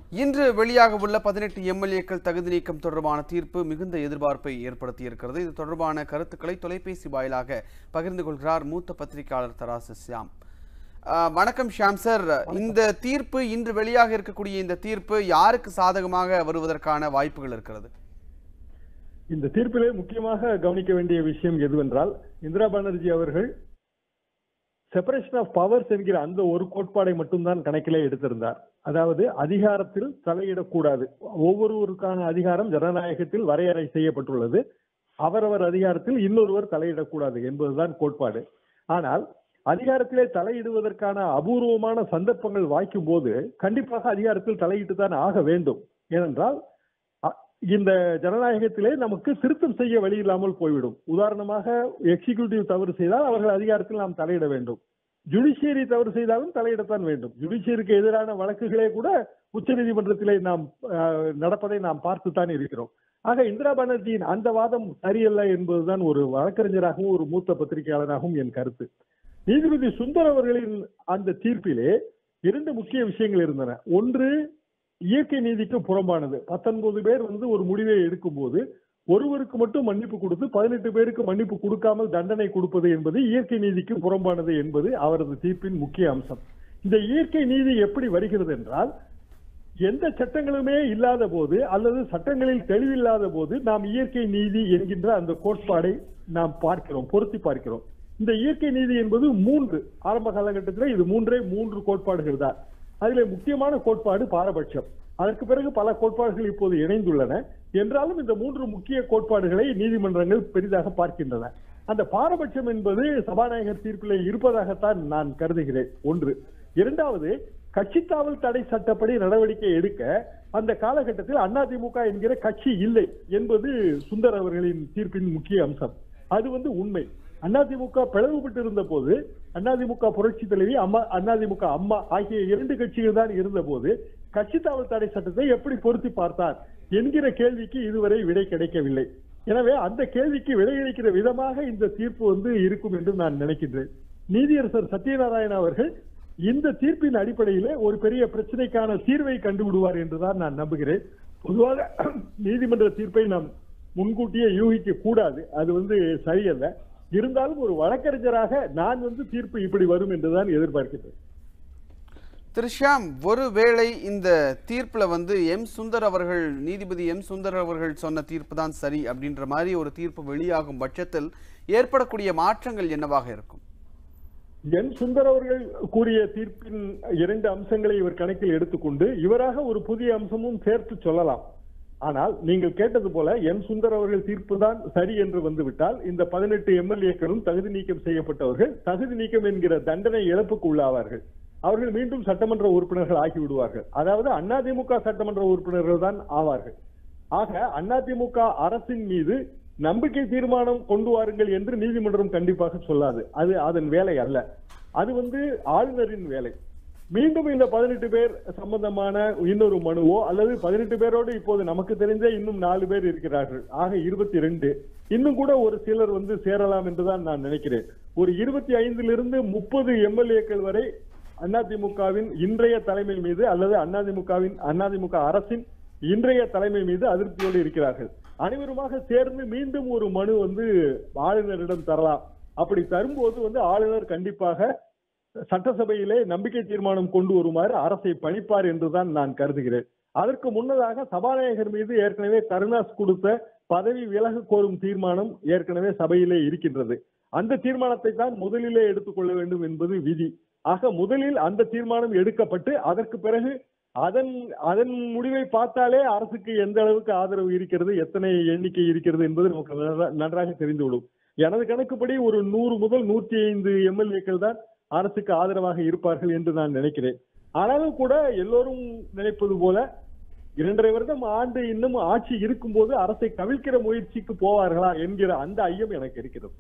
இன்று வெளியாக உள்ள பதினெட்டு எம்எல்ஏக்கள் தகுதி நீக்கம் தொடர்பான தீர்ப்பு மிகுந்த எதிர்பார்ப்பை ஏற்படுத்தியிருக்கிறது இது தொடர்பான கருத்துக்களை தொலைபேசி வாயிலாக பகிர்ந்து கொள்கிறார் மூத்த பத்திரிகையாளர் தராசு ஷியாம் அஹ், வணக்கம் ஷியாம் சார் இந்த தீர்ப்பு இன்று வெளியாக இருக்கக்கூடிய இந்த தீர்ப்பு யாருக்கு சாதகமாக வருவதற்கான வாய்ப்புகள் இருக்கிறது இந்த தீர்ப்பிலே முக்கியமாக கவனிக்க வேண்டிய விஷயம் எதுவென்றால் இந்திரா பானர்ஜி அவர்கள் செப்பரேஷன் ஆஃப் பவர்ஸ் என்கிற அந்த ஒரு கோட்பாடை மட்டும்தான் கணக்கிலே எடுத்திருந்தார் அதாவது அதிகாரத்தில் தலையிடக்கூடாது ஒவ்வொருவருக்கான அதிகாரம் ஜனநாயகத்தில் வரையறை செய்யப்பட்டுள்ளது அவரவர் அதிகாரத்தில் இன்னொருவர் தலையிடக்கூடாது என்பதுதான் கோட்பாடு ஆனால் அதிகாரத்திலே தலையிடுவதற்கான அபூர்வமான சந்தர்ப்பங்கள் வாய்க்கும் போது கண்டிப்பாக அதிகாரத்தில் தலையிட்டு தான் ஆக வேண்டும் ஏனென்றால் அ- இந்த ஜனநாயகத்திலே நமக்கு திருத்தம் செய்ய வழி இல்லாமல் போய்விடும் உதாரணமாக எக்ஸிகியூட்டிவ் தவறு செய்தால் அவர்கள் அதிகாரத்தில் நாம் தலையிட வேண்டும் ஜுடிஷியரி தவறு செய்தாலும் தலையிடத்தான் வேண்டும் ஜுடிஷியருக்கு எதிரான வழக்குகளே கூட உச்சநீதிமன்றத்திலே நாம் அஹ், நடப்பதை நாம் பார்த்துத்தான் இருக்கிறோம் ஆக இந்திரா பானர்ஜியின் அந்த வாதம் சரியல்ல என்பதுதான் ஒரு வழக்கறிஞராகவும் ஒரு மூத்த பத்திரிகையாளராகவும் என் கருத்து நீதிபதி சுந்தர் அவர்களின் அந்த தீர்ப்பிலே இரண்டு முக்கிய விஷயங்கள் இருந்தன ஒன்று இயற்கை நீதிக்கு புறம்பானது பத்தொன்பது பேர் வந்து ஒரு முடிவை எடுக்கும்போது ஒருவருக்கு மட்டும் மன்னிப்பு கொடுத்து பதினெட்டு பேருக்கு மன்னிப்பு கொடுக்காமல் தண்டனை கொடுப்பது என்பது இயற்கை நீதிக்கு புறம்பானது என்பது அவரது தீர்ப்பின் முக்கிய அம்சம் இந்த இயற்கை நீதி எப்படி வருகிறது என்றால் எந்த சட்டங்களுமே இல்லாத போது அல்லது சட்டங்களில் தெளிவில்லாத போது நாம் இயற்கை நீதி என்கின்ற அந்த கோட்பாடை நாம் பார்க்கிறோம் பொருத்தி பார்க்கிறோம் இந்த இயற்கை நீதி என்பது மூன்று ஆரம்ப காலகட்டத்தில் இது மூன்றே மூன்று கோட்பாடுகள் தான் அதிலே முக்கியமான கோட்பாடு பாரபட்சம் அதற்கு பிறகு பல கோட்பாடுகள் இப்போது இணைந்துள்ளன என்றாலும் இந்த மூன்று முக்கிய கோட்பாடுகளை நீதிமன்றங்கள் பெரிதாக பார்க்கின்றன அந்த பாரபட்சம் என்பது சபாநாயகர் தீர்ப்பிலே இருப்பதாகத்தான் நான் கருதுகிறேன் ஒன்று இரண்டாவது கட்சித்தாவல் தடை சட்டப்படி நடவடிக்கை எடுக்க அந்த காலகட்டத்தில் அதிமுக என்கிற கட்சி இல்லை என்பது சுந்தர் அவர்களின் தீர்ப்பின் முக்கிய அம்சம் அது வந்து உண்மை அதிமுக பிளவுபட்டு இருந்த போது அதிமுக புரட்சி தலைவி அம்மா அதிமுக அம்மா ஆகிய இரண்டு கட்சிகள் தான் இருந்த போது கட்சித்தாவல் தடை சட்டத்தை எப்படி பொருத்தி பார்த்தார் என்கிற கேள்விக்கு இதுவரை விடை கிடைக்கவில்லை எனவே அந்த கேள்விக்கு விடையளிக்கிற விதமாக இந்த தீர்ப்பு வந்து இருக்கும் என்று நான் நினைக்கின்றேன் நீதியரசர் சத்யநாராயண அவர்கள் இந்த தீர்ப்பின் அடிப்படையிலே ஒரு பெரிய பிரச்சனைக்கான தீர்வை கண்டுவிடுவார் என்றுதான் நான் நம்புகிறேன் பொதுவாக நீதிமன்ற தீர்ப்பை நாம் முன்கூட்டியே யூகிக்க கூடாது அது வந்து சரியல்ல இருந்தாலும் ஒரு வழக்கறிஞராக நான் வந்து தீர்ப்பு இப்படி வரும் என்றுதான் எதிர்பார்க்கிறேன் திரு ஷியாம் ஒருவேளை இந்த தீர்ப்புல வந்து எம் சுந்தர் அவர்கள் நீதிபதி எம் சுந்தர் அவர்கள் சொன்ன தீர்ப்பு தான் சரி அப்படின்ற மாதிரி ஒரு தீர்ப்பு வெளியாகும் பட்சத்தில் ஏற்படக்கூடிய மாற்றங்கள் என்னவாக இருக்கும் என் சுந்தர் அவர்கள் கூறிய தீர்ப்பின் இரண்டு அம்சங்களை இவர் கணக்கில் எடுத்துக்கொண்டு இவராக ஒரு புதிய அம்சமும் சேர்த்து சொல்லலாம் ஆனால் நீங்கள் கேட்டது போல என் சுந்தர் அவர்கள் தீர்ப்பு தான் சரி என்று வந்துவிட்டால் இந்த பதினெட்டு எம்எல்ஏக்களும் தகுதி நீக்கம் செய்யப்பட்டவர்கள் தகுதி நீக்கம் என்கிற தண்டனை இழப்புக்கு உள்ளாவார்கள் அவர்கள் மீண்டும் சட்டமன்ற உறுப்பினர்கள் ஆகிவிடுவார்கள் அதாவது அதிமுக சட்டமன்ற உறுப்பினர்கள் தான் ஆவார்கள் ஆக அதிமுக அரசின் மீது நம்பிக்கை தீர்மானம் கொண்டு வாருங்கள் என்று நீதிமன்றம் கண்டிப்பாக சொல்லாது அது அதன் வேலை அல்ல அது வந்து ஆளுநரின் வேலை மீண்டும் இந்த பதினெட்டு பேர் சம்பந்தமான இன்னொரு மனுவோ அல்லது பதினெட்டு பேரோடு இப்போது நமக்கு தெரிஞ்ச இன்னும் நாலு பேர் இருக்கிறார்கள் ஆக இருபத்தி ரெண்டு இன்னும் கூட ஒரு சிலர் வந்து சேரலாம் என்றுதான் நான் நினைக்கிறேன் ஒரு இருபத்தி ஐந்திலிருந்து முப்பது எம்எல்ஏக்கள் வரை அதிமுகவின் இன்றைய தலைமை மீது அல்லது அதிமுகவின் அதிமுக அரசின் இன்றைய தலைமை மீது அதிருப்தியோடு இருக்கிறார்கள் அனைவருமாக சேர்ந்து மீண்டும் ஒரு மனு வந்து ஆளுநரிடம் தரலாம் அப்படி தரும்போது வந்து ஆளுநர் கண்டிப்பாக சட்டசபையிலே நம்பிக்கை தீர்மானம் கொண்டு வருமாறு அரசை பணிப்பார் என்றுதான் நான் கருதுகிறேன் அதற்கு முன்னதாக சபாநாயகர் மீது ஏற்கனவே கருணாஸ் கொடுத்த பதவி விலக கோரும் தீர்மானம் ஏற்கனவே சபையிலே இருக்கின்றது அந்த தீர்மானத்தை தான் முதலிலே எடுத்துக்கொள்ள வேண்டும் என்பது விதி ஆக முதலில் அந்த தீர்மானம் எடுக்கப்பட்டு அதற்கு பிறகு அதன் அதன் முடிவை பார்த்தாலே அரசுக்கு எந்த அளவுக்கு ஆதரவு இருக்கிறது எத்தனை எண்ணிக்கை இருக்கிறது என்பது நமக்கு நன்றா- நன்றாக தெரிந்துவிடும் எனது கணக்குப்படி ஒரு நூறு முதல் நூற்றி ஐந்து எம்எல்ஏக்கள் தான் அரசுக்கு ஆதரவாக இருப்பார்கள் என்று நான் நினைக்கிறேன் ஆனாலும் கூட எல்லோரும் நினைப்பது போல இரண்டரை வருடம் ஆண்டு இன்னும் ஆட்சி இருக்கும்போது அரசை கவிழ்க்கிற முயற்சிக்கு போவார்களா என்கிற அந்த ஐயம் எனக்கு இருக்கிறது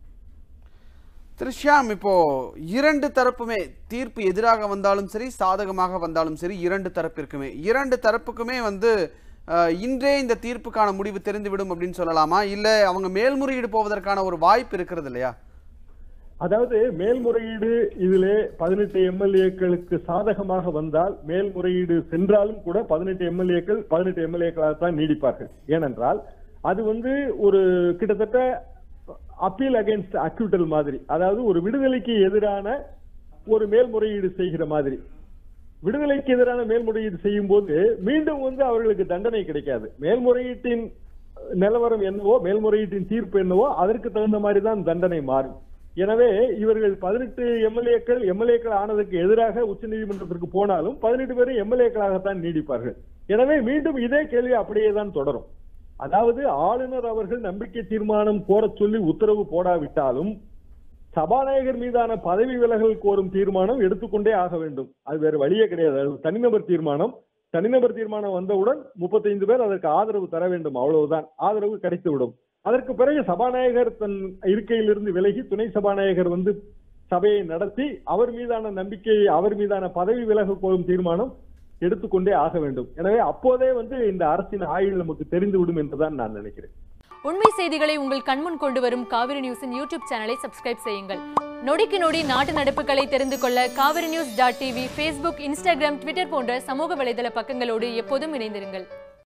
திரு ஷியாம் இப்போ இரண்டு தரப்புமே தீர்ப்பு எதிராக வந்தாலும் சரி சாதகமாக வந்தாலும் சரி இரண்டு தரப்பிற்குமே இரண்டு தரப்புக்குமே வந்து அஹ், இன்றே இந்த தீர்ப்புக்கான முடிவு தெரிந்துவிடும் அப்படின்னு சொல்லலாமா இல்ல அவங்க மேல்முறையீடு போவதற்கான ஒரு வாய்ப்பு இருக்கிறது இல்லையா அதாவது மேல்முறையீடு இதிலே பதினெட்டு எம்எல்ஏக்களுக்கு சாதகமாக வந்தால் மேல்முறையீடு சென்றாலும் கூட பதினெட்டு எம்எல்ஏக்கள் பதினெட்டு எம்எல்ஏக்களாக தான் நீடிப்பார்கள் ஏனென்றால் அது வந்து ஒரு கிட்டத்தட்ட அப்பீல் அகைன்ஸ்ட் அக்யூட்டல் மாதிரி அதாவது ஒரு விடுதலைக்கு எதிரான ஒரு மேல்முறையீடு செய்கிற மாதிரி விடுதலைக்கு எதிரான மேல்முறையீடு செய்யும் போது மீண்டும் வந்து அவர்களுக்கு தண்டனை கிடைக்காது மேல்முறையீட்டின் நிலவரம் என்னவோ மேல்முறையீட்டின் தீர்ப்பு என்னவோ அதற்கு தகுந்த மாதிரி தான் தண்டனை மாறும் எனவே இவர்கள் பதினெட்டு எம்எல்ஏக்கள் எம்எல்ஏக்கள் ஆனதற்கு எதிராக உச்சநீதிமன்றத்திற்கு போனாலும் பதினெட்டு பேரும் எம்எல்ஏக்களாகத்தான் நீடிப்பார்கள் எனவே மீண்டும் இதே கேள்வி அப்படியே தான் தொடரும் அதாவது ஆளுநர் அவர்கள் நம்பிக்கை தீர்மானம் கோரச் சொல்லி உத்தரவு போடாவிட்டாலும் சபாநாயகர் மீதான பதவி விலகல் கோரும் தீர்மானம் எடுத்துக்கொண்டே ஆக வேண்டும் அது வேற வழியே கிடையாது அது தனிநபர் தீர்மானம் தனிநபர் தீர்மானம் வந்தவுடன் முப்பத்தைந்து பேர் அதற்கு ஆதரவு தர வேண்டும் அவ்வளவுதான் ஆதரவு கிடைத்துவிடும் அதற்கு பிறகு சபாநாயகர் தன் இருக்கையிலிருந்து விலகி துணை சபாநாயகர் வந்து சபையை நடத்தி அவர் மீதான நம்பிக்கை அவர் மீதான பதவி விலக கோரும் தீர்மானம் எடுத்துக்கொண்டே ஆக வேண்டும் எனவே அப்போதே வந்து இந்த அரசின் ஆயுள் நமக்கு தெரிந்துவிடும் என்றுதான் நான் நினைக்கிறேன் உண்மை செய்திகளை உங்கள் கண்முன் கொண்டு வரும் காவிரி நியூஸின் யூடியூப் சேனலை சப்ஸ்கிரைப் செய்யுங்கள் நொடிக்கு நொடி நாட்டு நடப்புகளை தெரிந்து கொள்ள Kaveri news dot TV Facebook Instagram Twitter போன்ற சமூக வலைதள பக்கங்களோடு எப்போதும் இணைந்திருங்கள்